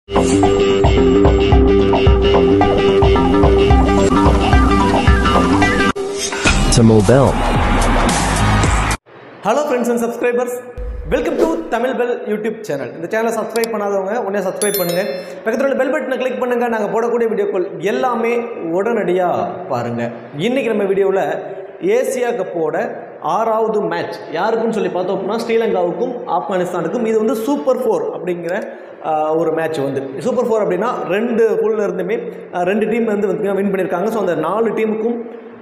Tamil Bell. Hello friends and subscribers welcome to Tamil bell YouTube channel இந்த சேனலை subscribe பண்ணாதவங்க உடனே சப்ஸ்கிரைப் பண்ணுங்கள் பக்கத்தில் உள்ள பெல் பட்டனை கிளிக் பண்ணுங்கள் நாங்கள் போடக்கூடிய வீடியோக்கள் எல்லாமே உடனடியாக பாருங்கள் இன்றைக்கி நம்ம வீடியோவில் ஏசியா கப்போட ஆறாவது மேட்ச் யாருக்குன்னு சொல்லி பார்த்தோம் அப்படின்னா ஸ்ரீலங்காவுக்கும் ஆப்கானிஸ்தானுக்கும் இது வந்து சூப்பர் ஃபோர் அப்படிங்கிற ஆஹ், ஒரு மேட்ச் வந்து சூப்பர் ஃபோர் அப்படின்னா ரெண்டு ஃபுல்ல இருந்துமே ஆஹ், ரெண்டு டீம் வந்து வந்து வின் பண்ணியிருக்காங்க ஸோ அந்த நாலு டீமுக்கும்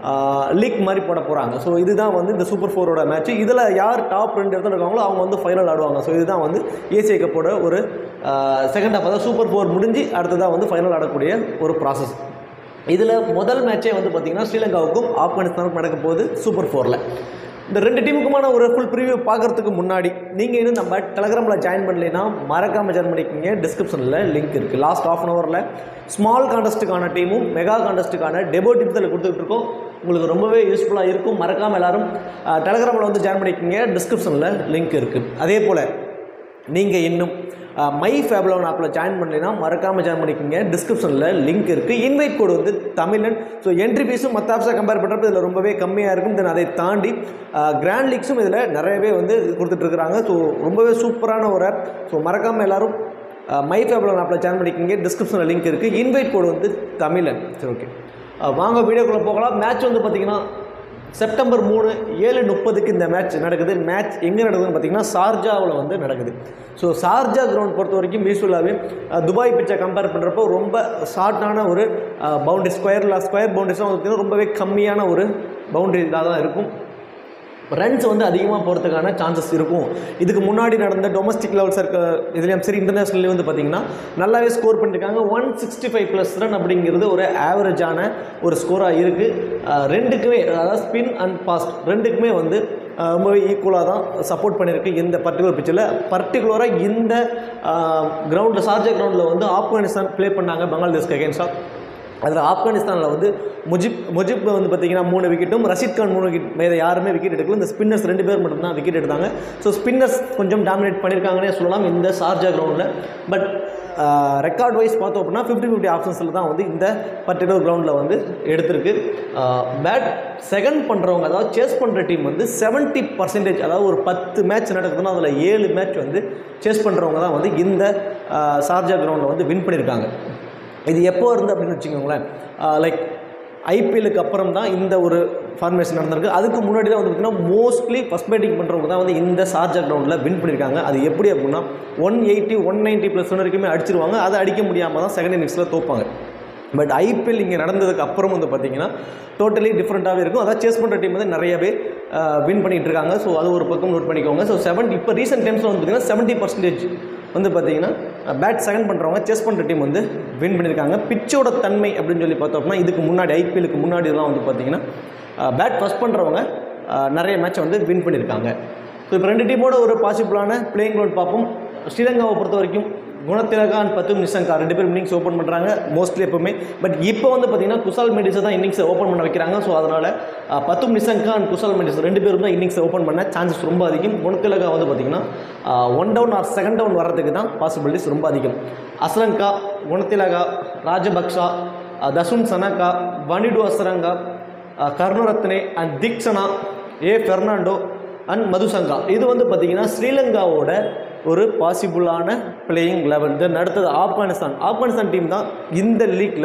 லீக் மாதிரி போட போகிறாங்க ஸோ இதுதான் வந்து இந்த சூப்பர் ஃபோரோட மேட்ச் இதில் யார் டாப் ரெண்டு இடத்துல இருக்காங்களோ அவங்க வந்து ஃபைனல் ஆடுவாங்க ஸோ இதுதான் வந்து ஏசிய கப்போட ஒரு செகண்ட் ஹாஃப் அதாவது சூப்பர் ஃபோர் முடிஞ்சு அடுத்ததாக வந்து ஃபைனல் ஆடக்கூடிய ஒரு ப்ராசஸ் இதில் முதல் மேட்சே வந்து பார்த்திங்கன்னா ஸ்ரீலங்காவுக்கும் ஆப்கானிஸ்தானுக்கும் நடக்க போகுது சூப்பர் ஃபோரில் இந்த ரெண்டு டீமுக்குமான ஒரு ஃபுல் ப்ரிவியூ பார்க்கறதுக்கு முன்னாடி நீங்கள் இன்னும் நம்ம டெலகிராமில் ஜாயின் பண்ணலைன்னா மறக்காமல் ஜாயின் பண்ணிக்கோங்க டிஸ்கிரிப்ஷனில் லிங்க் இருக்குது லாஸ்ட் ஆஃப் அன் ஹவரில் ஸ்மால் காண்டஸ்ட்டுக்கான டீமும் மெகா காண்டஸ்ட்டுக்கான டெபோ டிப்ஸ் அதில் கொடுத்துட்டு இருக்கோம் உங்களுக்கு ரொம்பவே யூஸ்ஃபுல்லாக இருக்கும் மறக்காமல் எல்லாரும் டெலகிராமில் வந்து ஜாயின் பண்ணிக்கோங்க டிஸ்கிரிப்ஷனில் லிங்க் இருக்குது அதே போல் நீங்கள் இன்னும் அஹ், மை ஃபேப்லோன் ஆப்பில் ஜாயின் பண்ணலைன்னா மறக்காமல் ஜாயின் பண்ணிக்கோங்க டிஸ்கிரிப்ஷனில் லிங்க் இருக்குது இன்வைட் கோடு வந்து தமிழன் ஸோ என்ட்ரி ஃபீஸும் மற்ற ஆப்ஸை கம்பேர் பண்ணுறப்ப இதில் ரொம்பவே கம்மியாக இருக்கும் தென் அதை தாண்டி கிராண்ட் லீக்ஸும் இதில் நிறையவே வந்து கொடுத்துட்ருக்குறாங்க ஸோ ரொம்பவே சூப்பரான ஒரு ஆப் ஸோ மறக்காமல் எல்லாரும் மை ஃபேப்லோன் ஆப்பில் ஜாயின் பண்ணிக்கோங்க டிஸ்கிரிப்ஷனில் லிங்க் இருக்குது இன்வைட் கோடு வந்து தமிழன் சரி ஓகே வாங்க வீடியோக்குள்ளே போகலாம் மேட்ச் வந்து பார்த்திங்கன்னா செப்டம்பர் மூணு ஏழு முப்பதுக்கு இந்த மேட்ச் நடக்குது மேட்ச் எங்கே நடக்குதுன்னு பார்த்தீங்கன்னா ஷார்ஜாவில் வந்து நடக்குது ஸோ ஷார்ஜா கிரவுண்ட் பொறுத்த வரைக்கும் யூஸ்வலாகவே துபாய் பிச்சை கம்பேர் பண்ணுறப்போ ரொம்ப ஷார்ட்டான ஒரு பவுண்டரி ஸ்கொயரில் ஸ்கொயர் பவுண்டரிஸ்லாம் வந்து ரொம்பவே கம்மியான ஒரு பவுண்டரி இதாக தான் இருக்கும் ரன்ஸ் வந்து அதிகமாக போகிறதுக்கான சான்சஸ் இருக்கும் இதுக்கு முன்னாடி நடந்த டொமஸ்டிக் லெவல்ஸ் இருக்க இதுலேயும் சரி இன்டர்நேஷ்னல்லையும் வந்து பார்த்திங்கன்னா நல்லாவே ஸ்கோர் பண்ணியிருக்காங்க one sixty five plus run அப்படிங்கிறது ஒரு ஆவரேஜான ஒரு ஸ்கோராக இருக்குது ரெண்டுக்குமே அதாவது ஸ்பின் அண்ட் பாஸ்ட் ரெண்டுக்குமே வந்து அஹ், ரொம்பவே ஈக்குவலாக தான் சப்போர்ட் பண்ணியிருக்கு இந்த பர்டிகுலர் பிச்சில் பர்டிகுலராக இந்த கிரவுண்டில் ஷார்ஜா கிரவுண்டில் வந்து ஆப்கானிஸ்தான் ப்ளே பண்ணாங்க பங்களாதேஷ்க்கு அகேன்ஸ்டாக அதில் ஆப்கானிஸ்தானில் வந்து முஜிப் முஜிப் வந்து பார்த்தீங்கன்னா மூணு விக்கெட்டும் ரஷீத் கான் மூணு விக்கெட் வேறு யாருமே விக்கெட் எடுக்கல இந்த ஸ்பின்னர்ஸ் ரெண்டு பேர் மட்டும்தான் விக்கெட் எடுத்தாங்க ஸோ ஸ்பின்னர்ஸ் கொஞ்சம் டாமினேட் பண்ணியிருக்காங்கன்னே சொல்லலாம் இந்த ஷார்ஜா கிரவுண்டில் பட் ரெக்கார்ட் வைஸ் பார்த்தோம் அப்படின்னா ஃபிஃப்டி ஃபிஃப்டி ஆப்ஷன்ஸில் தான் வந்து இந்த பர்டிகுலர் கிரவுண்டில் வந்து எடுத்திருக்கு பேட் செகண்ட் பண்ணுறவங்க அதாவது சேஸ் பண்ணுற டீம் வந்து செவன்ட்டி பர்சன்டேஜ் அதாவது ஒரு பத்து மேட்ச் நடக்குதுன்னா அதில் ஏழு மேட்ச் வந்து சேஸ் பண்ணுறவங்க தான் வந்து இந்த ஷார்ஜா கிரவுண்டில் வந்து வின் பண்ணியிருக்காங்க இது எப்போ இருந்து அப்படின்னு வச்சுக்கோங்களேன் லைக் ஐபிஎலுக்கு அப்புறம் தான் இந்த ஒரு ஃபார்மேஷன் நடந்திருக்கு அதுக்கு முன்னாடி தான் வந்து பார்த்திங்கன்னா மோஸ்ட்லி ஃபஸ்ட் பேட்டிங் பண்ணுறவங்க தான் வந்து இந்த ஷார்ஜா கிரவுண்டில் வின் பண்ணியிருக்காங்க அது எப்படி அப்படின்னா one eighty one ninety plus வரைக்குமே அடிச்சிருவாங்க அதை அடிக்க முடியாமல் தான் செகண்ட் இன்னிங்ஸில் தோப்பாங்க பட் ஐபிஎல் இங்கே நடந்ததுக்கு அப்புறம் வந்து பார்த்தீங்கன்னா டோட்டலி டிஃப்ரெண்ட்டாகவே இருக்கும் அதான் சேஸ் பண்ணுற டீம் வந்து நிறையவே வின் பண்ணிட்டு இருக்காங்க ஸோ அது ஒரு பக்கம் நோட் பண்ணிக்கோங்க ஸோ செவன் இப்போ ரீசெண்ட் டைம்ஸில் வந்து பார்த்தீங்கன்னா செவன்ட்டி பர்சன்டேஜ் வந்து பார்த்தீங்கன்னா பேட் செகண்ட் பண்ணுறவங்க செஸ் பண்ணுற டீம் வந்து வின் பண்ணியிருக்காங்க பிச்சோட தன்மை அப்படின்னு சொல்லி பார்த்தோம் அப்படின்னா இதுக்கு முன்னாடி ஐபிஎலுக்கு முன்னாடிலாம் வந்து பார்த்தீங்கன்னா பேட் ஃபஸ்ட் பண்ணுறவங்க நிறைய மேட்சை வந்து வின் பண்ணியிருக்காங்க ஸோ இப்போ ரெண்டு டீமோட ஒரு பாசிபிளான பிளேயிங் க்ரௌண்ட் பார்ப்போம் ஸ்ரீலங்காவை பொறுத்த வரைக்கும் குணத்திலகா அண்ட் பத்தும் நிசங்கா ரெண்டு பேரும் இன்னிங்ஸ் ஓப்பன் பண்ணுறாங்க மோஸ்ட்லி எப்பவுமே பட் இப்போ வந்து பார்த்தீங்கன்னா குசால் மெடிஸை தான் இன்னிங்ஸை ஓப்பன் பண்ண வைக்கிறாங்க ஸோ அதனால் அஹ், பத்தும் நிசங்கா அண்ட் குசால் மெடிஸ் ரெண்டு பேரும் தான் இன்னிங்ஸை ஓப்பன் பண்ண சான்சஸ் ரொம்ப அதிகம் குணத்திலகா வந்து பார்த்தீங்கன்னா one down or second down வர்றதுக்கு தான் பாசிபிலிட்டிஸ் ரொம்ப அதிகம் Asalanka Gunathilaka Rajapaksa uh, Dasun Shanaka Wanindu Hasaranga uh, Karunaratne and Theekshana ஏ பெர்னாண்டோ அண்ட் மதுசங்கா இது வந்து பார்த்திங்கன்னா ஸ்ரீலங்காவோட ஒரு பாசிபிளான பிளேயிங் லெவன் தென் அடுத்தது ஆப்கானிஸ்தான் ஆப்கானிஸ்தான் டீம் தான் இந்த லீக்கில்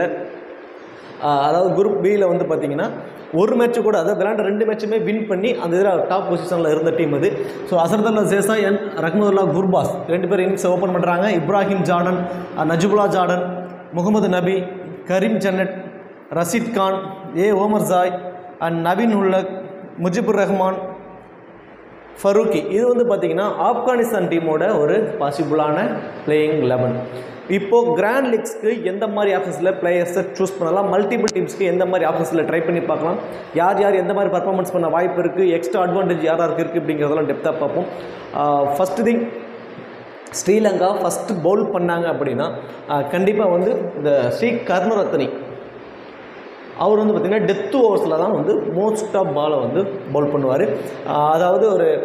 அதாவது குரூப் பியில் வந்து பார்த்தீங்கன்னா ஒரு மேட்ச் கூட அதாவது விளையாண்ட ரெண்டு மேட்சுமே வின் பண்ணி அந்த இதில் டாப் பொசிஷனில் இருந்த டீம் அது ஸோ அசர்தல்லா சேசா என் ரஹ்மதுல்லா குர்பாஸ் ரெண்டு பேர் இன்னிங்ஸ் ஓப்பன் பண்ணுறாங்க இப்ராஹிம் ஜார்டன் அஹ், நஜுபுல்லா ஜார்டன் முகமது நபி கரீம் ஜன்னட் ரஷீத் கான் ஏ ஓமர் ஜாய் அண்ட் நவீன் உல்லக் முஜிபுர் ரஹ்மான் ஃபரூக்கி இது வந்து பார்த்தீங்கன்னா ஆப்கானிஸ்தான் டீமோட ஒரு பாசிபிளான பிளேயிங் லெவன் இப்போது கிராண்ட் லீக்ஸ்க்கு எந்த மாதிரி ஆப்ஷன்ஸில் பிளேயர்ஸை சூஸ் பண்ணலாம் மல்டிபிள் டீம்ஸ்க்கு எந்த மாதிரி ஆப்ஷன்ஸில் ட்ரை பண்ணி பார்க்கலாம் யார் யார் எந்த மாதிரி பர்ஃபார்மன்ஸ் பண்ண வாய்ப்பு இருக்குது எக்ஸ்ட்ரா அட்வான்டேஜ் யார் யாருக்கு இருக்குது அப்படிங்கிறதெல்லாம் டெப்த்தாக பார்ப்போம் first thing Sri Lanka first bowl பண்ணாங்க அப்படின்னா கண்டிப்பாக வந்து இந்த ஸ்ரீ கருணரத்னி அவர் வந்து பார்த்திங்கன்னா டெத் ஓவர்ஸில் தான் வந்து மோஸ்ட் ஆஃப் பாலை வந்து பவுல் பண்ணுவார் அதாவது ஒரு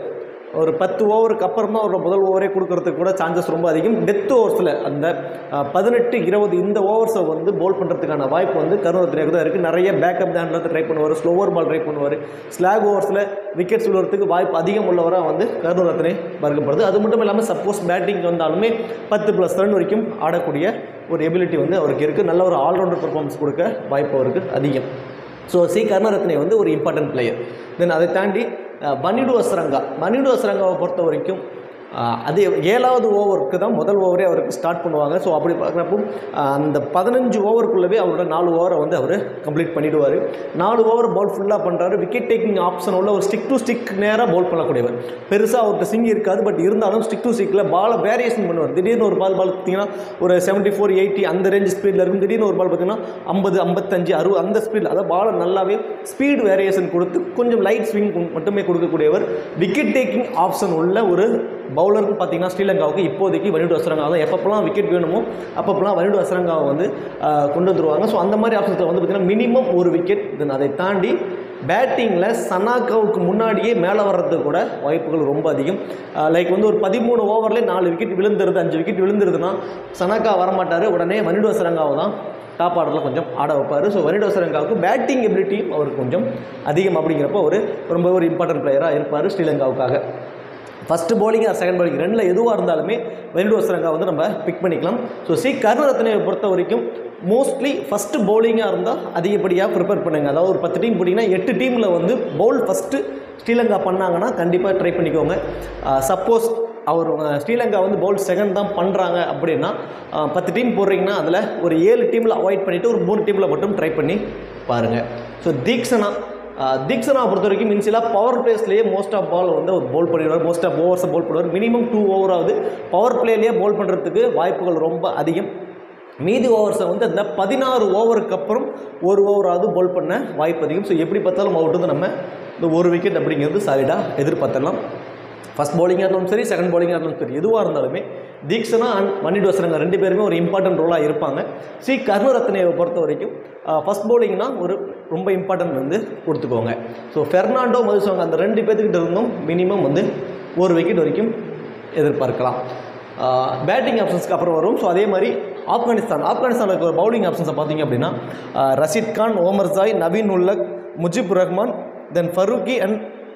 ஒரு பத்து ஓவருக்கு அப்புறம் தான் அவரோட முதல் ஓவரே கொடுக்கறதுக்கு கூட சான்சஸ் ரொம்ப அதிகம் டெத் ஓவர்ஸில் அந்த அஹ், பதினெட்டு இருபது இந்த ஓவர்ஸை வந்து போல் பண்ணுறதுக்கான வாய்ப்பு வந்து கருணரத்னேக்கு தான் இருக்குது நிறைய பேக்கப் ஹேண்டில் ட்ரை பண்ணுவார் ஸ்லோவர் பால் ட்ரை பண்ணுவார் ஸ்லாக் ஓவர்ஸில் விக்கெட்ஸ் விழுறதுக்கு வாய்ப்பு அதிகம் உள்ளவராக வந்து கருணரத்னே பார்க்கப்படுது அது மட்டும் இல்லாமல் சப்போஸ் பேட்டிங் வந்தாலுமே பத்து ப்ளஸ் ரன் வரைக்கும் ஆடக்கூடிய ஒரு எபிலிட்டி வந்து அவருக்கு இருக்குது நல்ல ஒரு ஆல்ரவுண்டர் பெர்ஃபார்மன்ஸ் கொடுக்க வாய்ப்பு அவருக்கு அதிகம் ஸோ சி கருணரத்னே வந்து ஒரு இம்பார்ட்டன்ட் பிளேயர் தென் அதை தாண்டி அஹ், பனிடு அஸ்ரங்கா பனிடு அஸ்ரங்காவை பொறுத்த வரைக்கும் அஹ், அது ஏழாவது ஓவருக்கு தான் முதல் ஓவரே அவருக்கு ஸ்டார்ட் பண்ணுவாங்க ஸோ அப்படி பார்க்குறப்போ அஹ், அந்த பதினஞ்சு ஓவருக்குள்ளவே அவரோட நாலு ஓவரை வந்து அவர் கம்ப்ளீட் பண்ணிடுவார் நாலு ஓவர் பால் ஃபுல்லாக பண்ணுறாரு விக்கெட் டேக்கிங் ஆப்ஷன் உள்ள ஒரு ஸ்டிக் டு ஸ்டிக் நேராக பவுல் பண்ணக்கூடியவர் பெருசாக அவருக்கு சிங் இருக்காது பட் இருந்தாலும் ஸ்டிக் டு ஸ்டிக்கில் பாலை வேரியேஷன் பண்ணுவார் திடீர்னு ஒரு பால் பால் பார்த்தீங்கன்னா ஒரு செவன்ட்டி ஃபோர் எயிட்டி அந்த ரேஞ்ச் ஸ்பீடில் இருக்கும் திடீர்னு ஒரு பால் பார்த்தீங்கன்னா ஐம்பது ஐம்பத்தஞ்சு அறுபது அந்த ஸ்பீடில் அதாவது பாலை நல்லாவே ஸ்பீடு வேரியேஷன் கொடுத்து கொஞ்சம் லைட் ஸ்விங் மட்டுமே கொடுக்கக்கூடியவர் விக்கெட் டேக்கிங் ஆப்ஷன் உள்ள ஒரு பவுலர்னு பார்த்தீங்கன்னா ஸ்ரீலங்காவுக்கு இப்போதைக்கு வனிடு அசரங்கா தான் எப்பப்பெல்லாம் விக்கெட் வேணுமோ அப்பப்பெல்லாம் வனிடு அசரங்காவை வந்து ஆஹ், கொண்டு வந்துருவாங்க ஸோ அந்த மாதிரி ஆப்ஷன்ஸில் வந்து பார்த்தீங்கன்னா மினிமம் ஒரு விக்கெட் தென் அதை தாண்டி பேட்டிங்கில் சனாக்காவுக்கு முன்னாடியே மேலே வர்றதுக்கு கூட வாய்ப்புகள் ரொம்ப அதிகம் லைக் வந்து ஒரு பதிமூணு ஓவரில் நாலு விக்கெட் விழுந்துருது அஞ்சு விக்கெட் விழுந்துருதுன்னா சனாக்கா வரமாட்டார் உடனே வனிடு அசரங்காவை தான் டாப் ஆர்டரில் கொஞ்சம் ஆட வைப்பார் ஸோ வனிடோ சரங்காவுக்கு பேட்டிங் எபிலிட்டியும் அவருக்கு கொஞ்சம் அதிகம் அப்படிங்கிறப்ப ஒரு ரொம்ப ஒரு இம்பார்ட்டன்ட் பிளேயராக இருப்பார் ஸ்ரீலங்காவுக்காக first bowling or second bowling ரெண்டில் எதுவாக இருந்தாலுமே வெனிடோ சரங்கா வந்து நம்ம பிக் பண்ணிக்கலாம் ஸோ சி கருணரத்னையை பொறுத்த வரைக்கும் மோஸ்ட்லி ஃபஸ்ட்டு பவுலிங்காக இருந்தால் அதிகப்படியாக ப்ரிப்பேர் பண்ணுங்க அதாவது ஒரு பத்து டீம் போட்டிங்கன்னா எட்டு டீமில் வந்து பவுல் ஃபஸ்ட்டு ஸ்ரீலங்கா பண்ணாங்கன்னா கண்டிப்பாக ட்ரை பண்ணிக்கோங்க சப்போஸ் அவர் அஹ், ஸ்ரீலங்கா வந்து பவுல் செகண்ட் தான் பண்ணுறாங்க அப்படின்னா அஹ், பத்து டீம் போடுறீங்கன்னா அதில் ஒரு ஏழு டீமில் அவாய்ட் பண்ணிவிட்டு ஒரு மூணு டீமில் மட்டும் ட்ரை பண்ணி பாருங்கள் ஸோ தீக்ஷனா அஹ், தீக்ஷனா பொறுத்த வரைக்கும் மின்சிலாக பவர் பிளேஸ்லேயே மோஸ்ட் ஆஃப் பால் வந்து அவர் போல் பண்ணிடுவார் மோஸ்ட் ஆஃப் ஓவர்ஸை போல் பண்ணுவார் மினிமம் டூ ஓவராவது பவர் பிளேலேயே போல் பண்ணுறதுக்கு வாய்ப்புகள் ரொம்ப அதிகம் மீதி ஓவர்ஸை வந்து அந்த பதினாறு ஓவருக்கு அப்புறம் ஒரு ஓவராவது போல் பண்ண வாய்ப்பு அதிகம் ஸோ எப்படி பார்த்தாலும் அவுட் வந்து நம்ம இந்த ஒரு விக்கெட் அப்படிங்கிறது சாலிடாக எதிர்பார்த்தலாம் ஃபஸ்ட் bowling-ஆ இருந்தாலும் சரி செகண்ட் bowling-ஆ இருந்தாலும் சரி எதுவாக இருந்தாலுமே தீக்ஷனா அண்ட் மணிட் வசனங்க ரெண்டு பேருமே ஒரு இம்பார்ட்டன்ட் ரோலாக இருப்பாங்க சி கருணரத்னையை பொறுத்த வரைக்கும் ஃபஸ்ட் bowling-னா ஒரு ரொம்ப இம்பார்ட்டன்ட் வந்து கொடுத்துக்கோங்க ஸோ ஃபெர்னாண்டோ மதுசவங்க அந்த ரெண்டு பேர்த்துக்கிட்ட இருந்தும் மினிமம் வந்து ஒரு விக்கெட் வரைக்கும் எதிர்பார்க்கலாம் பேட்டிங் ஆப்ஷன்ஸ்க்கு அப்புறம் வரும் ஸோ அதே மாதிரி ஆப்கானிஸ்தான் ஆப்கானிஸ்தானில் இருக்கிற பவுலிங் ஆப்ஷன்ஸை பார்த்தீங்க அப்படின்னா ah Rashid Khan Omarzai Naveen ul Haq Mujeebur Rahman then Farooqi and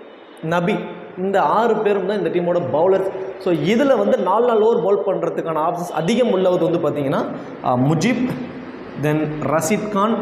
Nabi இந்த ஆறு பேரும் தான் இந்த டீமோட பவுலர்ஸ் ஸோ இதில் வந்து நாலு நாலு ஓவர் பவுல் பண்ணுறதுக்கான ஆப்ஷன்ஸ் அதிகம் உள்ளவது வந்து பார்த்தீங்கன்னா ஆஹ் முஜிப் தென் ரஷீத் கான்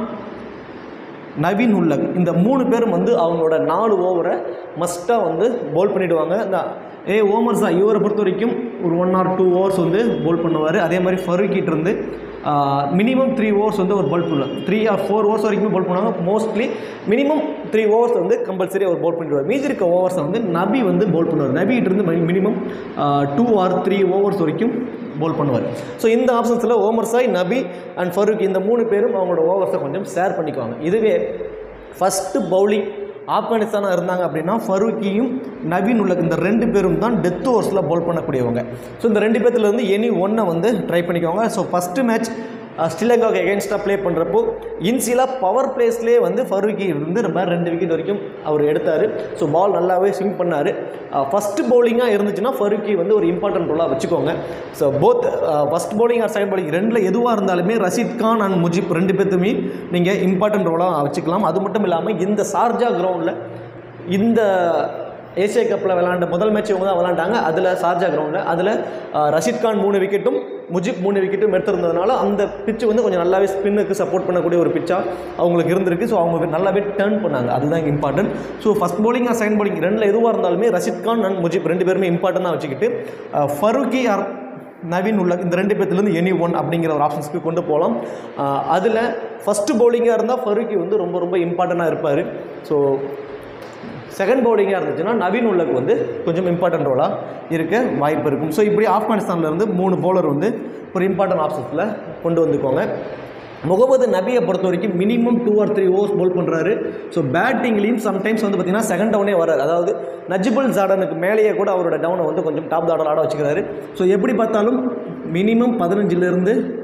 நவீன் உல்லக் இந்த மூணு பேரும் வந்து அவங்களோட நாலு ஓவரை மஸ்ட்டாக வந்து போல் பண்ணிவிடுவாங்க இந்த ஏ ஓமர்ஸா இவரை பொறுத்த வரைக்கும் ஒரு ஒன் ஆர் டூ ஓவர்ஸ் வந்து போல் பண்ணுவார் அதே மாதிரி ஃபருக்கிட்ட இருந்து மினிமம் த்ரீ ஓவர்ஸ் வந்து ஒரு போல் பண்ணுவார் த்ரீ ஆர் ஃபோர் ஓவர்ஸ் வரைக்கும் போல் பண்ணுவாங்க மோஸ்ட்லி மினிமம் த்ரீ ஓவர்ஸ் வந்து கம்பல்சரி அவர் போல் பண்ணிடுவார் மீதி இருக்க ஓவர்ஸை வந்து நபி வந்து போல் பண்ணுவார் நபிகிட்ட இருந்து minimum two or three overs வரைக்கும் போல் பண்ணுவார் ஸோ இந்த ஆப்ஷன்ஸில் ஓமர் சாய் நபி அண்ட் ஃபரூக் இந்த மூணு பேரும் அவங்களோட ஓவர்ஸை கொஞ்சம் ஷேர் பண்ணிக்குவாங்க இதுவே ஃபஸ்ட்டு பவுலிங் ஆப்கானிஸ்தானாக இருந்தாங்க அப்படின்னா ஃபரூக்கியும் நவீன் உள்ள இந்த ரெண்டு பேரும் தான் டெத் ஓவர்ஸில் பவுல் பண்ணக்கூடியவங்க ஸோ இந்த ரெண்டு பேர்த்துல இருந்து எனி ஒன்றை வந்து ட்ரை பண்ணிக்கோங்க ஸோ ஃபஸ்ட்டு மேட்ச் ஸ்ரீலங்காவுக்கு எகென்ஸ்டாக ப்ளே பண்ணுறப்போ இன்சிலாக பவர் பிளேஸ்லேயே வந்து ஃபரூக்கி இருந்து நம்ம ரெண்டு விக்கெட் வரைக்கும் அவர் எடுத்தார் ஸோ பால் நல்லாவே ஸ்விங் பண்ணார் ஃபஸ்ட்டு பவுலிங்காக இருந்துச்சுன்னா ஃபரூக்கி வந்து ஒரு இம்பார்ட்டன்ட் ரோலாக வச்சுக்கோங்க so both first bowling or second bowling ரெண்டில் எதுவாக இருந்தாலுமே ரஷீத் கான் அண்ட் முஜிப் ரெண்டு பேர்த்துமே நீங்கள் இம்பார்ட்டன்ட் ரோலாக வச்சுக்கலாம் அது மட்டும் இல்லாமல் இந்த சார்ஜா கிரவுண்டில் இந்த ஏசியா கப்பில் விளாண்ட முதல் மேட்ச் இவங்க தான் விளாண்டாங்க அதில் சார்ஜா கிரவுண்டில் அதில் ரஷீத் கான் மூணு விக்கெட்டும் முஜிப் மூணு விக்கெட்டும் எடுத்திருந்ததுனால அந்த பிச்சு வந்து கொஞ்சம் நல்லாவே ஸ்பின்னுக்கு சப்போர்ட் பண்ணக்கூடிய ஒரு பிச்சாக அவங்களுக்கு இருந்திருக்கு ஸோ அவங்க நல்லாவே டேர்ன் பண்ணாங்க அதுதான் important so first bowling or second bowling ரெண்டில் எதுவாக இருந்தாலுமே ரஷீத் கான் அண்ட் முஜிப் ரெண்டு பேருமே இம்பார்ட்டண்டாக வச்சுக்கிட்டு ஃபருக்கி ஆர் நவீன் உள்ள இந்த ரெண்டு பேர்த்துலேருந்து எனி ஒன் அப்படிங்கிற ஒரு ஆப்ஷன்ஸ்க்கு கொண்டு போகலாம் அதில் ஃபஸ்ட்டு பவுலிங்காக இருந்தால் ஃபருக்கி வந்து ரொம்ப ரொம்ப இம்பார்ட்டண்ட்டாக இருப்பார் ஸோ செகண்ட் பவுலிங்காக இருந்துச்சுன்னா நவீன் உள்ளக்கு வந்து கொஞ்சம் இம்பார்ட்டன்ட் ரோலாக இருக்க வாய்ப்பு இருக்கும் ஸோ இப்படி ஆப்கானிஸ்தான்ல இருந்து மூணு பவுலர் வந்து ஒரு இம்பார்ட்டன்ட் ஆப்ஷன்ஸில் கொண்டு வந்துக்கோங்க முகமது நபியை பொறுத்த வரைக்கும் minimum two or three overs bowl பண்ணுறாரு ஸோ பேட்டிங்லேயும் சம்டைம்ஸ் வந்து பார்த்திங்கன்னா செகண்ட் டவுனே வராரு அதாவது நஜிபுல் ஜாடனுக்கு மேலேயே கூட அவரோட டவுனை வந்து கொஞ்சம் டாப் தாடல் ஆட வச்சுக்கிறாரு ஸோ எப்படி பார்த்தாலும் மினிமம் பதினஞ்சிலிருந்து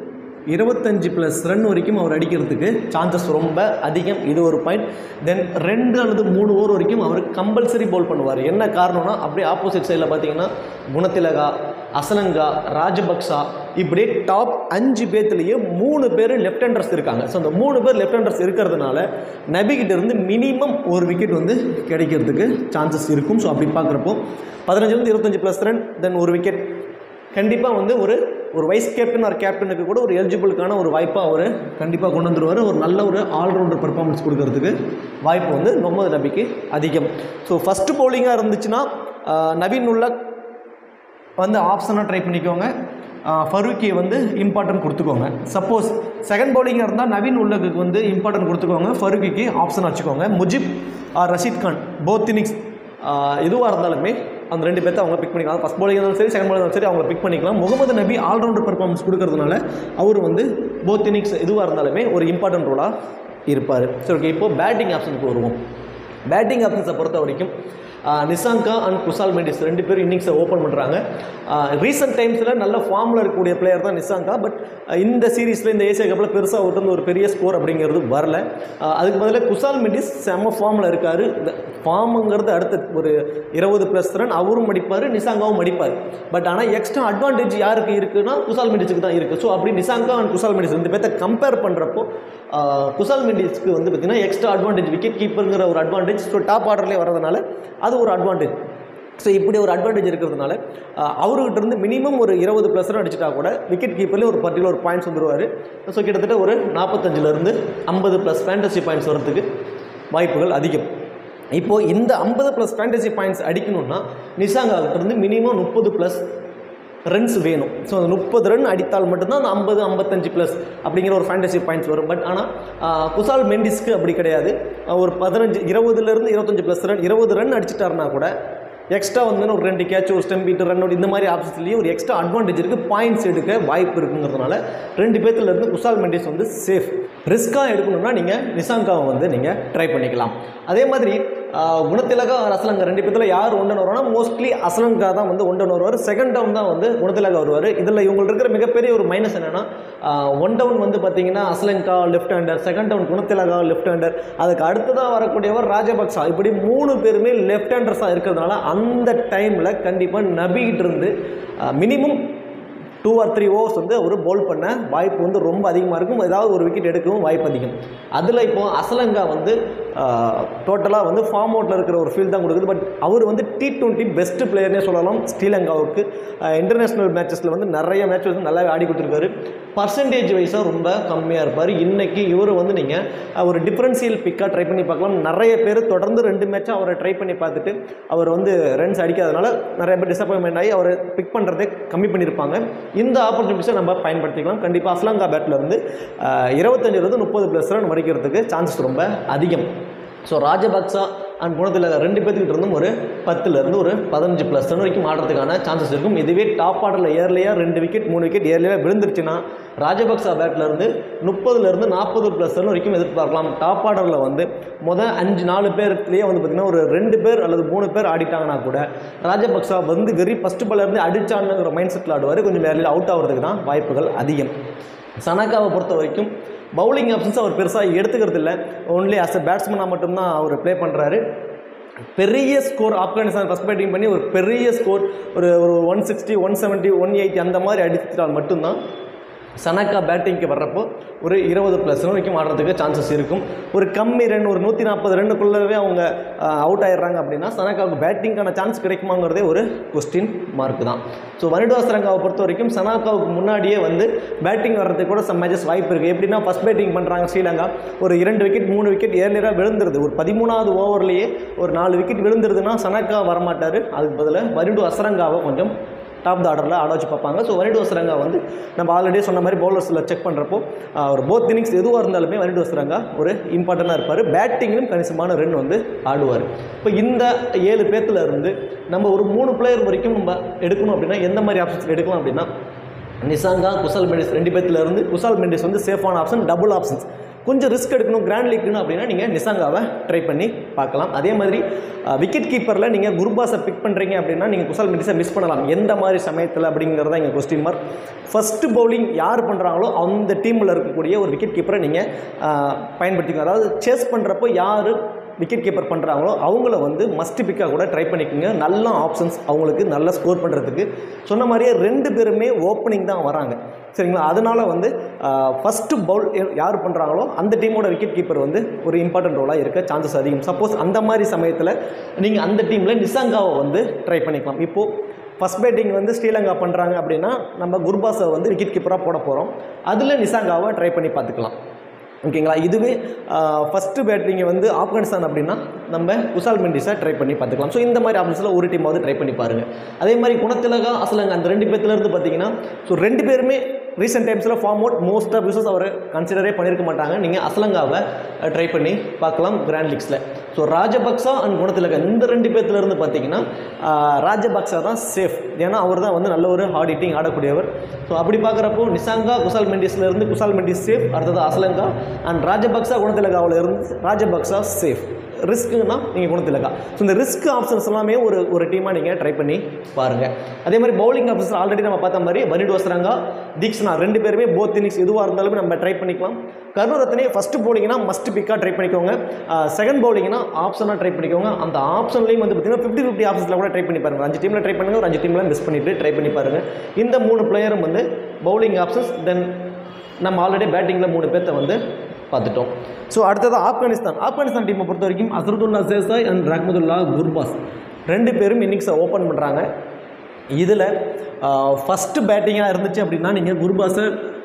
இருபத்தஞ்சு ப்ளஸ் ரன் வரைக்கும் அவர் அடிக்கிறதுக்கு சான்சஸ் ரொம்ப அதிகம் இது ஒரு பாயிண்ட் தென் ரெண்டு அல்லது மூணு ஓவர் வரைக்கும் அவர் கம்பல்சரி பவுல் பண்ணுவார் என்ன காரணம்னா அப்படியே ஆப்போசிட் சைடில் பார்த்தீங்கன்னா குணத்திலகா அசலங்கா ராஜபக்சா இப்படி டாப் அஞ்சு பேர்த்துலேயே மூணு பேர் லெஃப்ட் ஹேண்டர்ஸ் இருக்காங்க ஸோ அந்த மூணு பேர் லெஃப்ட் ஹேண்டர்ஸ் இருக்கிறதுனால நபிகிட்ட இருந்து மினிமம் ஒரு விக்கெட் வந்து கிடைக்கிறதுக்கு சான்சஸ் இருக்கும் ஸோ அப்படி பார்க்குறப்போ பதினஞ்சுலேருந்து இருபத்தஞ்சு ப்ளஸ் ரன் தென் ஒரு விக்கெட் கண்டிப்பாக வந்து ஒரு ஒரு வைஸ் கேப்டன் ஆர் கேப்டனுக்கு கூட ஒரு எலிஜிபிளுக்கான ஒரு வாய்ப்பாக அவர் கண்டிப்பாக கொண்டு வந்துருவார் ஒரு நல்ல ஒரு ஆல்ரவுண்டர் பெர்ஃபார்மன்ஸ் கொடுக்கறதுக்கு வாய்ப்பு வந்து முகமது நபிக்கு அதிகம் ஸோ ஃபஸ்ட்டு பவுலிங்காக இருந்துச்சுன்னா ஆஹ், நவீன் உல்லக் வந்து ஆப்ஷனாக ட்ரை பண்ணிக்கோங்க ஃபருக்கியை வந்து இம்பார்ட்டன்ட் கொடுத்துக்கோங்க சப்போஸ் செகண்ட் பவுலிங்காக இருந்தால் நவீன் உல்லகுக்கு வந்து இம்பார்ட்டன்ட் கொடுத்துக்கோங்க ஃபருக்கிக்கு ஆப்ஷன் வச்சுக்கோங்க Mujeeb or Rashid Khan both innings எதுவாக இருந்தாலுமே அந்த ரெண்டு பேர்த்த அவங்க பிக் பண்ணிக்கலாம் ஃபஸ்ட் பவுலிங் இருந்தாலும் சரி செகண்ட் பவுலிங் இருந்தாலும் சரி அவங்கள பிக் பண்ணிக்கலாம் முகமது நபி ஆல்ரவுண்டர் பெர்ஃபார்மன்ஸ் கொடுக்கறதுனால அவர் வந்து போத் இன்னிங்ஸ் எதுவாக இருந்தாலுமே ஒரு இம்பார்ட்டன்ட் ரோலாக இருப்பார் சரி ஓகே இப்போ பேட்டிங் ஆப்ஷனுக்கு வருவோம் பேட்டிங் ஆப்ஷன்ஸை பொறுத்த வரைக்கும் ஆஹ், நிசாங்கா அண்ட் குசால் மெண்டிஸ் ரெண்டு பேரும் இன்னிங்ஸை ஓப்பன் பண்ணுறாங்க ரீசெண்ட் டைம்ஸில் நல்ல ஃபார்மில் இருக்கக்கூடிய பிளேயர் தான் நிசாங்கா பட் இந்த சீரீஸில் இந்த ஏசியா கப்பில் பெருசாக விட்டு ஒரு பெரிய ஸ்கோர் அப்படிங்கிறது வரல ஆஹ், அதுக்கு பதிலாக குசால் மெண்டிஸ் செம்ம ஃபார்மில் இருக்கார் ஃபார்முங்கிறது அடுத்த ஒரு இருபது ப்ளஸ் ரன் அவரும் அடிப்பார் நிசாங்காவும் அடிப்பார் பட் ஆனால் எக்ஸ்ட்ரா அட்வான்டேஜ் யாருக்கு இருக்குன்னா குசால் மெண்டிஸுக்கு தான் இருக்குது ஸோ அப்படி நிசாங்கா அண்ட் குசால் மெண்டிஸ் ரெண்டு பேர்த்த கம்பேர் பண்ணுறப்போ குசால் மெண்டிஸ்க்கு வந்து பார்த்திங்கன்னா எக்ஸ்ட்ரா அட்வான்டேஜ் விக்கெட் கீப்பருங்கிற ஒரு அட்வான்டேஜ் ஸோ டாப் ஆர்டர்லேயே வரதுனால அது ஒரு அட்வான்டேஜ் ஸோ இப்படி ஒரு அட்வான்டேஜ் இருக்கிறதுனால ஆஹ், அவர்கிட்ட இருந்து மினிமம் ஒரு இருபது ப்ளஸ் ரன் அடிச்சிட்டா கூட விக்கெட் கீப்பர்லேயே ஒரு பர்டிகுலர் பாயிண்ட்ஸ் வந்துருவார் ஸோ கிட்டத்தட்ட ஒரு நாற்பத்தஞ்சிலேருந்து ஐம்பது ப்ளஸ் ஃபேண்டசி பாயிண்ட்ஸ் வரதுக்கு வாய்ப்புகள் அதிகம் இப்போது இந்த ஐம்பது ப்ளஸ் ஃபேண்டசி பாயிண்ட்ஸ் அடிக்கணும்னா நிசாங்காகிட்ட இருந்து மினிமம் முப்பது ப்ளஸ் ரன்ஸ் வேணும் ஸோ அந்த முப்பது ரன் அடித்தால் மட்டும்தான் அந்த ஐம்பது ஐம்பத்தஞ்சு ப்ளஸ் அப்படிங்கிற ஒரு ஃபேண்டசி பாயிண்ட்ஸ் வரும் பட் ஆனால் குசால் மெண்டிஸ்க்கு அப்படி கிடையாது ஆஹ் ஒரு பதினஞ்சு இருபதுலேருந்து இருபத்தஞ்சு ப்ளஸ் ரன் இருபது ரன் அடிச்சிட்டாருனா கூட எக்ஸ்ட்ரா வந்து ஒரு ரெண்டு கேட்ச் ஒரு ஸ்டெம் பீட்டு ரன் அவுட் இந்த மாதிரி ஆப்ஷன்ஸ்லேயே ஒரு எக்ஸ்ட்ரா அட்வான்டேஜ் இருக்குது பாயிண்ட்ஸ் எடுக்க வாய்ப்பு இருக்குங்கிறதுனால ரெண்டு பேத்துல இருந்து குசால் மெண்டிஸ் வந்து சேஃப் ரிஸ்க்காக எடுக்கணும்னா நீங்கள் நிசாங்காவை வந்து நீங்கள் ட்ரை பண்ணிக்கலாம் அதே மாதிரி ஆஹ், குணத்திலகா அசலங்கா ரெண்டு பேத்துல யார் ஒன்றன் வருவானா மோஸ்ட்லி அசலங்கா தான் வந்து ஒன்றன் வருவார் செகண்ட் டவுன் தான் வந்து குணத்திலகா வருவார் இதில் இவங்களுக்கு இருக்கிற மிகப்பெரிய ஒரு மைனஸ் என்னென்னா ஒன் டவுன் வந்து பார்த்தீங்கன்னா Asalanka left hander second down Gunathilaka left hander அதுக்கு அடுத்ததாக வரக்கூடியவர் ராஜபக்சா இப்படி மூணு பேருமே லெஃப்ட் ஹேண்டர்ஸாக இருக்கிறதுனால அந்த டைமில் கண்டிப்பாக நபிகிட்ட இருந்து minimum two or three overs வந்து அவர் பவுல் பண்ண வாய்ப்பு வந்து ரொம்ப அதிகமாக இருக்கும் ஏதாவது ஒரு விக்கெட் எடுக்கவும் வாய்ப்பு அதிகம் அதில் இப்போ அசலங்கா வந்து டோட்டலாக வந்து ஃபார்ம் அவுட்டில் இருக்கிற ஒரு ஃபீல் தான் கொடுக்குது பட் அவர் வந்து டி டுவெண்ட்டி பெஸ்ட் பிளேயர்னே சொல்லலாம் ஸ்ரீலங்காவுக்கு இன்டர்நேஷ்னல் மேட்சஸில் வந்து நிறைய மேட்ச் வந்து நல்லாவே ஆடி கொடுத்துருக்காரு பர்சன்டேஜ் வைஸாக ரொம்ப கம்மியாக இருப்பார் இன்னைக்கு இவர் வந்து நீங்கள் ஒரு டிஃபரன்சியல் பிக்காக ட்ரை பண்ணி பார்க்கலாம் நிறைய பேர் தொடர்ந்து ரெண்டு மேட்சாக அவரை ட்ரை பண்ணி பார்த்துட்டு அவர் வந்து ரன்ஸ் அடிக்காதனால நிறைய பேர் டிசப்பாயின்மெண்ட் ஆகி அவரை பிக் பண்ணுறதே கம்மி பண்ணியிருப்பாங்க இந்த ஆப்பர்ச்சுனிட்டிஸை நம்ம பயன்படுத்திக்கலாம் கண்டிப்பாக அஸ்லாங்கா பேட்டில் இருந்து இருபத்தஞ்சிலிருந்து முப்பது ப்ளஸ் ரன் வரைக்கிறதுக்கு சான்சஸ் ரொம்ப அதிகம் ஸோ ராஜபக்சா அண்ட் குணத்தில் ரெண்டு பேர்த்துக்கிட்ட இருந்தும் ஒரு பத்துலேருந்து ஒரு பதினஞ்சு ப்ளஸ் ரன் வரைக்கும் ஆடுறதுக்கான சான்சஸ் இருக்கும் இதுவே டாப் ஆர்டரில் ஏர்லியாக ரெண்டு விக்கெட் மூணு விக்கெட் ஏர்லியாக விழுந்துருச்சுன்னா ராஜபக்சா பேட்லேருந்து முப்பதுலேருந்து நாற்பது ப்ளஸ் ரன் வரைக்கும் எதிர்பார்க்கலாம் டாப் ஆர்டரில் வந்து மொதல் அஞ்சு நாலு பேர்லேயே வந்து பார்த்திங்கன்னா ஒரு ரெண்டு பேர் அல்லது மூணு பேர் ஆடிட்டாங்கன்னா கூட ராஜபக்சா வந்து வெறி ஃபஸ்ட்டு பாலேருந்து அடிச்சானுங்கிற மைண்ட் செட்டில் ஆடுவார் கொஞ்சம் ஏர்லியில் அவுட் ஆகிறதுக்கு தான் வாய்ப்புகள் அதிகம் சனகாவை பொறுத்த வரைக்கும் பவுலிங் ஆப்ஷன்ஸ் அவர் பெருசாக எடுத்துக்கிறது இல்லை ஒன்லி அஸ் அ பேட்ஸ்மேனாக மட்டும்தான் அவர் ப்ளே பண்ணுறாரு பெரிய ஸ்கோர் ஆப்கானிஸ்தான் ஃபஸ்ட் பேட்டிங் பண்ணி ஒரு பெரிய ஸ்கோர் ஒரு ஒரு one sixty one seventy one eighty அந்த மாதிரி அடிச்சிட்டால் மட்டும்தான் சனக்கா பேட்டிங்க்கு வர்றப்போ ஒரு இருபது ப்ளஸ் வரைக்கும் ஆடுறதுக்கு சான்சஸ் இருக்கும் ஒரு கம்மி ரன் ஒரு நூற்றி நாற்பது ரன்னுக்குள்ளவே அவங்க அவுட் ஆயிடுறாங்க அப்படின்னா சனக்காவுக்கு பேட்டிங்கான சான்ஸ் கிடைக்குமாங்கிறதே ஒரு கொஸ்டின் மார்க் தான் ஸோ வனிடாசரங்காவை பொறுத்த வரைக்கும் சனாக்காவுக்கு முன்னாடியே வந்து பேட்டிங் வர்றதுக்கு கூட சம் மேட்சஸ் வாய்ப்பு இருக்குது எப்படின்னா ஃபஸ்ட் பேட்டிங் பண்ணுறாங்க ஸ்ரீலங்கா ஒரு இரண்டு விக்கெட் மூணு விக்கெட் ஏர்லியராக விழுந்துருது ஒரு பதிமூணாவது ஓவர்லேயே ஒரு நாலு விக்கெட் விழுந்துருதுன்னா சனக்கா வரமாட்டார் அதுக்கு பதிலாக வனிடு அசரங்காவை கொஞ்சம் டாப் த ஆர்டரில் ஆட வச்சு பார்ப்பாங்க ஸோ வனிடு வசரங்கா வந்து நம்ம ஆல்ரெடி சொன்ன மாதிரி பவுலர்ஸில் செக் பண்ணுறப்போ ஒரு போத் இன்னிங்ஸ் எதுவாக இருந்தாலுமே வனிடு வசரங்கா ஒரு இம்பார்ட்டண்ட்டாக இருப்பார் பேட்டிங்லையும் கணிசமான ரன் வந்து ஆடுவார் இப்போ இந்த ஏழு பேர்த்துல இருந்து நம்ம ஒரு மூணு பிளேயர் வரைக்கும் நம்ம எடுக்கணும் அப்படின்னா எந்த மாதிரி ஆப்ஷன்ஸ் எடுக்கலாம் அப்படின்னா நிசாங்கா குசால் மெண்டிஸ் ரெண்டு பேர்த்துல இருந்து குசால் மெண்டிஸ் வந்து சேஃபான ஆப்ஷன் டபுள் ஆப்ஷன்ஸ் கொஞ்சம் ரிஸ்க் எடுக்கணும் கிராண்ட் லீக்னு அப்படின்னா நீங்கள் நிசாங்காவை ட்ரை பண்ணி பார்க்கலாம் அதே மாதிரி விக்கெட் கீப்பரில் நீங்கள் குருபாஸை பிக் பண்ணுறீங்க அப்படின்னா நீங்கள் குசால் மெண்டிஸை மிஸ் பண்ணலாம் எந்த மாதிரி சமயத்தில் அப்படிங்கிறத இங்கே கொஸ்டின் மார்க் ஃபஸ்ட்டு பவுலிங் யார் பண்ணுறாங்களோ அந்த டீமில் இருக்கக்கூடிய ஒரு விக்கெட் கீப்பரை நீங்கள் பயன்படுத்திக்கணும் அதாவது சேஸ் பண்ணுறப்போ யார் விக்கெட் கீப்பர் பண்ணுறாங்களோ அவங்கள வந்து மஸ்ட் பிக்காக கூட ட்ரை பண்ணிக்கோங்க நல்ல ஆப்ஷன்ஸ் அவங்களுக்கு நல்ல ஸ்கோர் பண்ணுறதுக்கு சொன்ன மாதிரியே ரெண்டு பேருமே ஓப்பனிங் தான் வராங்க சரிங்களா அதனால வந்து ஃபஸ்ட்டு பவுல் யார் பண்ணுறாங்களோ அந்த டீமோட விக்கெட் கீப்பர் வந்து ஒரு இம்பார்ட்டன்ட் ரோலாக இருக்க சான்சஸ் அதிகம் சப்போஸ் அந்த மாதிரி சமயத்தில் நீங்கள் அந்த டீமில் நிசாங்காவை வந்து ட்ரை பண்ணிக்கலாம் இப்போது ஃபஸ்ட் பேட்டிங் வந்து ஸ்ரீலங்கா பண்ணுறாங்க அப்படின்னா நம்ம குர்பாஸை வந்து விக்கெட் கீப்பராக போட போகிறோம் அதில் நிசாங்காவை ட்ரை பண்ணி பார்த்துக்கலாம் ஓகேங்களா இதுவே ஃபஸ்ட்டு பேட்டிங்கை வந்து ஆப்கானிஸ்தான் அப்படின்னா நம்ம குசால் மெண்டிஸை ட்ரை பண்ணி பார்த்துக்கலாம் ஸோ இந்த மாதிரி ஆப்ஷன்ஸில் ஒரு டீமாவது ட்ரை பண்ணி பாருங்கள் அதே மாதிரி குணத்திலகா அசலங்க அந்த ரெண்டு பேர்த்துலேருந்து பார்த்தீங்கன்னா ஸோ ரெண்டு பேருமே ரீசெண்ட் டைம்ஸில் form out most of users அவர் கன்சிடரே பண்ணியிருக்க மாட்டாங்க நீங்கள் அசலங்காவை ட்ரை பண்ணி பார்க்கலாம் கிராண்ட் லீக்ஸில் ஸோ ராஜபக்சா அண்ட் குணத்திலகா இந்த ரெண்டு பேர்த்துலேருந்து பார்த்தீங்கன்னா ஆஹ், ராஜபக்சா தான் சேஃப் ஏன்னா அவர் தான் வந்து நல்ல ஒரு ஹார்ட் ஹிட்டிங் ஆடக்கூடியவர் ஸோ அப்படி பார்க்குறப்போ நிசாங்கா குசால் மெண்டிஸ்லேருந்து குசால் மெண்டிஸ் சேஃப் அடுத்தது அசலங்கா அண்ட் ராஜபக்சா குணத்திலகாவில் இருந்து ராஜபக்சா சேஃப் ரிஸ்க்குன்னா நீங்கள் குணத்திலகா ஸோ இந்த ரிஸ்க் ஆப்ஷன்ஸ் எல்லாமே ஒரு ஒரு டீமாக நீங்கள் ட்ரை பண்ணி பாருங்கள் அதே மாதிரி பவுலிங் ஆப்ஷன்ஸ் ஆல்ரெடி நம்ம பார்த்த மாதிரி பனிட் வசரங்கா தீக்ஷனா ரெண்டு பேருமே போத் இன்னிங்ஸ் எதுவாக இருந்தாலுமே நம்ம ட்ரை பண்ணிக்கலாம் கருணரத்னே ஃபஸ்ட்டு பவுலிங்னா மஸ்ட் பிக்காக ட்ரை பண்ணிக்கோங்க செகண்ட் பவுலிங்னா ஆப்ஷனாக ட்ரை பண்ணிக்கோங்க அந்த ஆப்ஷன்லையும் வந்து பார்த்தீங்கன்னா ஃபிஃப்டி ஃபிஃப்டி ஆப்ஷன்ஸில் கூட ட்ரை பண்ணி பாருங்கள் அஞ்சு டீமில் ட்ரை பண்ணுங்க ஒரு அஞ்சு டீமில் மிஸ் பண்ணிவிட்டு ட்ரை பண்ணி பாருங்கள் இந்த மூணு பிளேயரும் வந்து பவுலிங் ஆப்ஷன்ஸ் தென் நம்ம ஆல்ரெடி பேட்டிங்கில் மூணு பேர்த்த வந்து பார்த்துட்டோம் ஸோ அடுத்தது ஆப்கானிஸ்தான் ஆப்கானிஸ்தான் டீமை பொறுத்த வரைக்கும் அசருதுல்லா சேசாய் அண்ட் ரஹ்மதுல்லா குர்பாஸ் ரெண்டு பேரும் இன்னிங்ஸை ஓப்பன் பண்ணுறாங்க இதில் ஃபஸ்ட்டு பேட்டிங்காக இருந்துச்சு அப்படின்னா நீங்கள் குர்பாஸை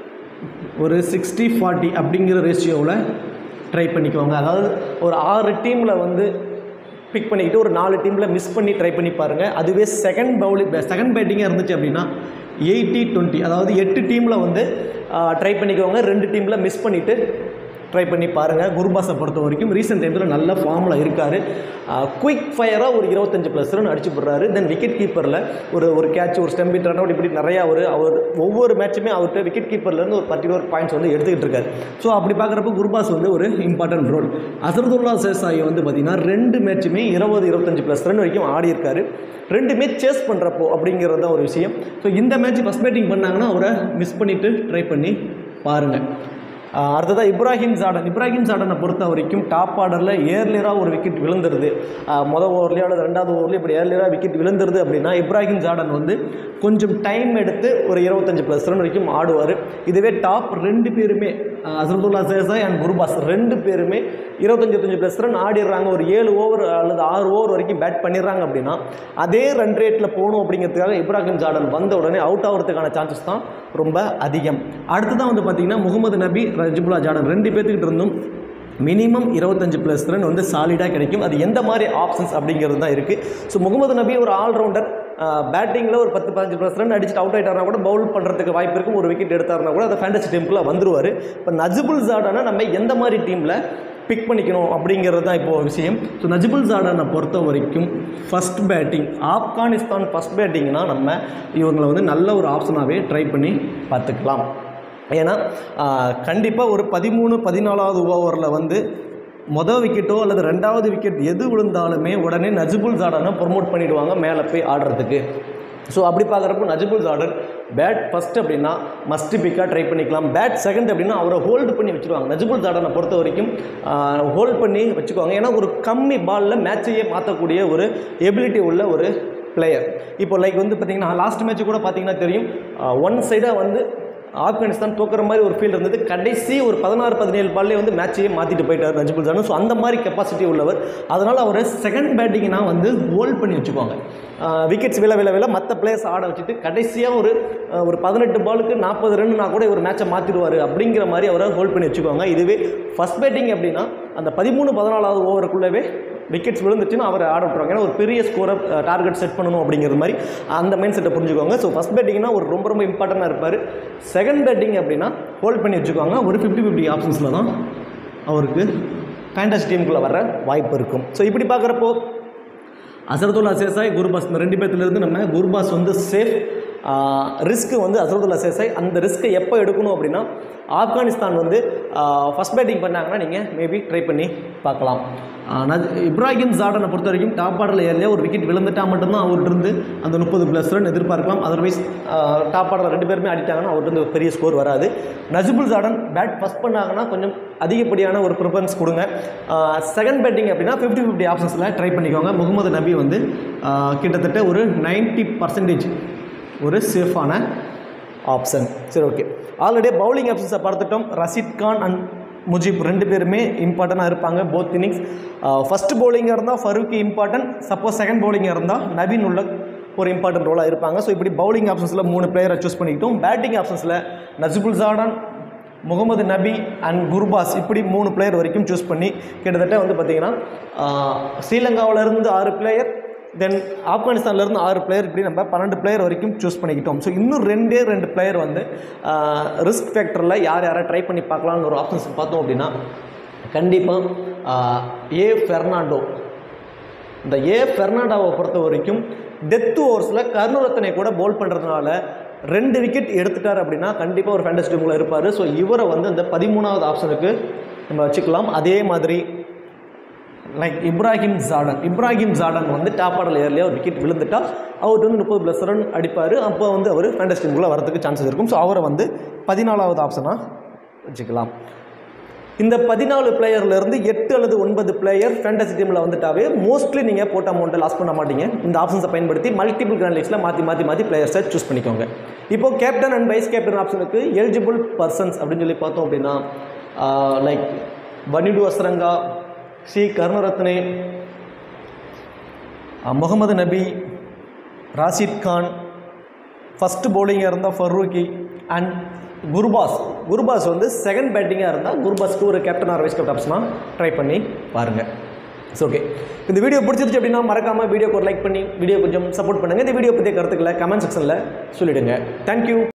ஒரு சிக்ஸ்டி ஃபார்ட்டி அப்படிங்கிற ரேஷியோவில் ட்ரை பண்ணிக்குவாங்க அதாவது ஒரு ஆறு டீமில் வந்து பிக் பண்ணிக்கிட்டு ஒரு நாலு டீமில் மிஸ் பண்ணி ட்ரை பண்ணி பாருங்கள் அதுவே செகண்ட் பவுலிங் செகண்ட் பேட்டிங்காக இருந்துச்சு அப்படின்னா எயிட்டி டுவெண்ட்டி அதாவது எட்டு டீமில் வந்து ட்ரை பண்ணிக்கோங்க ரெண்டு டீமில் மிஸ் பண்ணிவிட்டு ட்ரை பண்ணி பாருங்கள் குருபாஸை பொறுத்த வரைக்கும் ரீசெண்ட் டைமில் நல்ல ஃபார்மில் இருக்கார் குயிக் ஃபயராக ஒரு இருபத்தஞ்சு ப்ளஸ் ரன் அடிச்சு போடுறாரு தென் விக்கெட் கீப்பரில் ஒரு ஒரு கேட்ச் ஒரு ஸ்டெம்பி ரன் அவுட் இப்படி நிறையா ஒரு அவர் ஒவ்வொரு மேட்சுமே அவர்கிட்ட விக்கெட் கீப்பர்லேருந்து ஒரு பர்டிகுலர் பாயிண்ட்ஸ் வந்து எடுத்துக்கிட்டு இருக்காரு ஸோ அப்படி பார்க்குறப்ப குருபாஸ் வந்து ஒரு இம்பார்ட்டன்ட் ரோல் அசரதுல்லா சேசாயி வந்து பார்த்திங்கன்னா ரெண்டு மேட்சுமே இருபது இருபத்தஞ்சு ப்ளஸ் ரன் வரைக்கும் ஆடி இருக்காரு ரெண்டுமே சேஸ் பண்ணுறப்போ அப்படிங்கிறது தான் ஒரு விஷயம் ஸோ இந்த மேட்ச் ஃபஸ்ட் பேட்டிங் பண்ணாங்கன்னா அவரை மிஸ் பண்ணிவிட்டு ட்ரை பண்ணி பாருங்கள் ஆஹ் அடுத்ததாக இப்ராஹிம் ஜாடன் இப்ராஹிம் ஜாடனை பொறுத்த வரைக்கும் டாப் ஆர்டரில் ஏர்லியராக ஒரு விக்கெட் விழுந்துருது ஆஹ் மொதல் ஓவர்லேயோ அல்லது ரெண்டாவது ஓவர்லேயோ இப்படி ஏர்லியராக விக்கெட் விழுந்துருது அப்படின்னா இப்ராஹிம் ஜாடன் வந்து கொஞ்சம் டைம் எடுத்து ஒரு இருபத்தஞ்சு ப்ளஸ் ரன் வரைக்கும் ஆடுவார் இதுவே டாப் ரெண்டு பேருமே ஆஹ் அசரதுல்லா சேசாய் அண்ட் குருபாஸ் ரெண்டு பேருமே இருபத்தஞ்சு இருபத்தஞ்சு ப்ளஸ் ரன் ஆடிடுறாங்க ஒரு ஏழு ஓவர் அல்லது ஆறு ஓவர் வரைக்கும் பேட் பண்ணிடுறாங்க அப்படின்னா அதே ரன் ரேட்டில் போகணும் அப்படிங்கிறதுக்காக இப்ராஹிம் ஜாடன் வந்த உடனே அவுட் ஆகிறதுக்கான சான்சஸ் தான் ரொம்ப அதிகம் அடுத்ததான் வந்து பார்த்தீங்கன்னா முகமது நபி ரஜிபுல்லா ஜாடன் ரெண்டு பேர்த்துக்கிட்ட இருந்தும் மினிமம் இருபத்தஞ்சு ப்ளஸ் ரன் வந்து சாலிடாக கிடைக்கும் அது எந்த மாதிரி ஆப்ஷன்ஸ் அப்படிங்கிறது தான் இருக்குது ஸோ முகமது நபி ஒரு ஆல்ரவுண்டர் பேட்டிங்கில் ஒரு பத்து பதினஞ்சு ப்ளஸ் ரன் அடிச்சுட்டு அவுட் ஆகிட்டாருனா கூட பவுல் பண்ணுறதுக்கு வாய்ப்பு இருக்கும் ஒரு விக்கெட் எடுத்தாருனா கூட அந்த ஃபேண்டசி டீமுக்குள்ள வந்துருவார் இப்போ நஜிபுல் ஜாடானா நம்ம எந்த மாதிரி டீமில் பிக் பண்ணிக்கணும் அப்படிங்கிறது தான் இப்போது விஷயம் ஸோ நஜிபுல் ஜாடானை பொறுத்த வரைக்கும் ஃபஸ்ட் பேட்டிங் ஆப்கானிஸ்தான் ஃபஸ்ட் பேட்டிங்னா நம்ம இவங்களை வந்து நல்ல ஒரு ஆப்ஷனாகவே ட்ரை பண்ணி பார்த்துக்கலாம் ஏன்னா கண்டிப்பாக ஒரு பதிமூணு பதினாலாவது ஓவரில் வந்து மொதல் விக்கெட்டோ அல்லது ரெண்டாவது விக்கெட் எது விழுந்தாலுமே உடனே நஜிபுல் ஜாடனை ப்ரொமோட் பண்ணிடுவாங்க மேலே போய் ஆடுறதுக்கு ஸோ அப்படி பார்க்குறப்போ நஜிபுல் ஜாடன் பேட் ஃபஸ்ட் அப்படின்னா மஸ்ட் பிக்காக ட்ரை பண்ணிக்கலாம் பேட் செகண்ட் அப்படின்னா அவரை ஹோல்டு பண்ணி வச்சுருவாங்க நஜிபுல் ஜாடனை பொறுத்த வரைக்கும் ஹோல்ட் பண்ணி வச்சுக்குவாங்க ஏன்னா ஒரு கம்மி பாலில் மேட்சையே மாற்றக்கூடிய ஒரு எபிலிட்டி உள்ள ஒரு பிளேயர் இப்போ லைக் வந்து பார்த்தீங்கன்னா லாஸ்ட் மேட்ச் கூட பார்த்தீங்கன்னா தெரியும் ஒன் சைடாக வந்து ஆப்கானிஸ்தான் தோக்குற மாதிரி ஒரு ஃபீல் இருந்தது கடைசி ஒரு பதினாறு பதினேழு பால்லே வந்து மேட்சையே மாற்றிட்டு போயிட்டார் நஜிபுல் ஜானு ஸோ அந்த மாதிரி கெப்பாசிட்டி உள்ளவர் அதனால் அவர் செகண்ட் பேட்டிங்னா வந்து ஹோல்ட் பண்ணி வச்சுக்குவாங்க விக்கெட்ஸ் வில வில வில மற்ற பிளேயர்ஸ் ஆட வச்சுட்டு கடைசியாக ஒரு அஹ், ஒரு பதினெட்டு பாலுக்கு நாற்பது ரன்னா கூட ஒரு மேட்சை மாற்றிடுவார் அப்படிங்கிற மாதிரி அவரை ஹோல்ட் பண்ணி வச்சுக்குவாங்க இதுவே ஃபஸ்ட் பேட்டிங் அப்படின்னா அந்த பதிமூணு பதினாலாவது ஓவருக்குள்ளவே விக்கெட்ஸ் விழுந்துச்சுன்னா அவரை ஆட விட்ருவாங்க ஏன்னா ஒரு பெரிய ஸ்கோரை டார்கெட் செட் பண்ணணும் அப்படிங்கிற மாதிரி அந்த மைண்ட் செட்டை புரிஞ்சுக்கோங்க ஸோ ஃபஸ்ட் பேட்டிங்னா ஒரு ரொம்ப ரொம்ப இம்பார்ட்டண்ட்டாக இருப்பார் செகண்ட் பேட்டிங் அப்படின்னா ஹோல்ட் பண்ணி வச்சுக்குவாங்க ஒரு ஃபிஃப்டி ஃபிஃப்டி ஆப்ஷன்ஸில் தான் அவருக்கு ஃபேண்டஸ் டீமுக்குள்ளே வர வாய்ப்பு இருக்கும் ஸோ இப்படி பார்க்குறப்போ அசரத்துல்லா சேசாய் குருபாஸ் இந்த ரெண்டு பேர்த்துலேருந்து நம்ம குருபாஸ் வந்து சேஃப் ரிஸ்க்கு வந்து அசரத்துல்லா சேசாய் அந்த ரிஸ்க்கை எப்போ எடுக்கணும் அப்படின்னா ஆப்கானிஸ்தான் வந்து ஃபஸ்ட் பேட்டிங் பண்ணாங்கன்னா நீங்கள் மேபி ட்ரை பண்ணி பார்க்கலாம் ஆஹ் நஜ் இப்ராஹிம் ஜார்டனை பொறுத்த வரைக்கும் டாப் ஆர்டரில் ஏரியா ஒரு விக்கெட் விழுந்துட்டா மட்டும்தான் அவர்கிட்ட இருந்து அந்த முப்பது ப்ளஸ் ரன் எதிர்பார்க்கலாம் அதர்வைஸ் டாப் ஆர்டர் ரெண்டு பேருமே அடித்தாங்கன்னா அவர்கிட்ட இருந்து பெரிய ஸ்கோர் வராது நஜிபுல் ஜார்டன் பேட் ஃபஸ்ட் பண்ணாங்கன்னா கொஞ்சம் அதிகப்படியான ஒரு ப்ரிஃபரன்ஸ் கொடுங்க செகண்ட் பேட்டிங் அப்படின்னா ஃபிஃப்டி ஃபிஃப்டி ஆப்ஷன்ஸில் ட்ரை பண்ணிக்கோங்க முகமது நபி வந்து ஆஹ் கிட்டத்தட்ட ஒரு 90% பர்சன்டேஜ் ஒரு சேஃபான ஆப்ஷன் சரி ஓகே ஆல்ரெடி பவுலிங் ஆப்ஷன்ஸை பார்த்துட்டோம் ரஷீத் கான் அண்ட் முஜிப் ரெண்டு பேருமே இம்பார்ட்டண்ட்டாக இருப்பாங்க போத் இன்னிங்ஸ் ஃபஸ்ட் பவுலிங்காக இருந்தால் ஃபரூக்கி இம்பார்ட்டன்ட் சப்போஸ் செகண்ட் பவுலிங்காக இருந்தால் நவீன் உள்ள ஒரு இம்பார்ட்டன்ட் ரோலாக இருப்பாங்க ஸோ இப்படி பவுலிங் ஆப்ஷன்ஸில் மூணு பிளேயரை சூஸ் பண்ணிக்கிட்டோம் பேட்டிங் ஆப்ஷன்ஸில் நஜிபுல் ஜார்டான் முகமது நபி அண்ட் குர்பாஸ் இப்படி மூணு பிளேயர் வரைக்கும் சூஸ் பண்ணி கிட்டத்தட்ட வந்து பார்த்திங்கன்னா ஸ்ரீலங்காவிலேருந்து ஆறு பிளேயர் தென் ஆப்கானிஸ்தான்லேருந்து ஆறு பிளேயர் இப்படி நம்ம பன்னெண்டு பிளேயர் வரைக்கும் சூஸ் பண்ணிக்கிட்டோம் ஸோ இன்னும் ரெண்டே ரெண்டு பிளேயர் வந்து ரிஸ்க் ஃபேக்டரில் யார் யாரை ட்ரை பண்ணி பார்க்கலாம்னு ஒரு ஆப்ஷன்ஸ் பார்த்தோம் அப்படின்னா கண்டிப்பாக ஏ ஃபெர்னாண்டோ இந்த ஏ ஃபெர்னாண்டோவை பொறுத்த வரைக்கும் டெத் ஓவர்ஸில் கருணரத்தனை கூட போல் பண்ணுறதுனால ரெண்டு விக்கெட் எடுத்துட்டார் அப்படின்னா கண்டிப்பாக ஒரு ஃபேண்டஸ் டீமில் இருப்பார் ஸோ இவரை வந்து இந்த பதிமூணாவது ஆப்ஷனுக்கு நம்ம வச்சுக்கலாம் அதே மாதிரி லைக் இப்ராஹிம் ஜாடன் இப்ராஹிம் ஜாடன் வந்து டாப் ஆர்டர் ஏர்லேயே ஒரு விக்கெட் விழுந்துட்டா அவர்கிட்ட வந்து முப்பது ப்ளஸ் ரன் அடிப்பார் அப்போ வந்து அவர் ஃபேண்டஸ் டீமுக்குள்ளே வரதுக்கு சான்சஸ் இருக்கும் ஸோ அவரை வந்து பதினாலாவது ஆப்ஷனாக வச்சுக்கலாம் இந்த பதினாலு பிளேயர்லேருந்து எட்டு அல்லது ஒன்பது பிளேயர் ஃபேண்டசி டீமில் வந்துட்டாவே மோஸ்ட்லி நீங்கள் போட்ட அமௌண்ட்டை லாஸ் பண்ண மாட்டீங்க இந்த ஆப்ஷன்ஸை பயன்படுத்தி மல்டிபிள் கிராண்ட் லீக்ஸில் மாற்றி மாற்றி மாற்றி பிளேயர்ஸை சூஸ் பண்ணிக்கோங்க இப்போ கேப்டன் அண்ட் வைஸ் கேப்டன் ஆப்ஷனுக்கு எலிஜிபிள் பர்சன்ஸ் அப்படின்னு சொல்லி பார்த்தோம் அப்படின்னா like Wanindu Hasaranga C Karunaratne uh, Mohammad Nabi Rashid Khan first பவுலிங்காக இருந்தால் ஃபர்ரூக்கி அண்ட் குருபாஸ் குருபாஸ் வந்து செகண்ட் பேட்டிங்காக இருந்தால் குருபாஸ்க்கு ஒரு கேப்டன் ஆர் வைஸ் கேப்டன் ஆப்ஷனாக ட்ரை பண்ணி பாருங்கள் இட்ஸ் ஓகே இந்த வீடியோ பிடிச்சிருச்சு அப்படின்னா மறக்காமல் வீடியோக்கு ஒரு லைக் பண்ணி வீடியோ கொஞ்சம் சப்போர்ட் பண்ணுங்கள் இந்த வீடியோ பற்றிய கருத்துக்களை கமெண்ட் செக்ஷனில் சொல்லிவிடுங்க தேங்க்யூ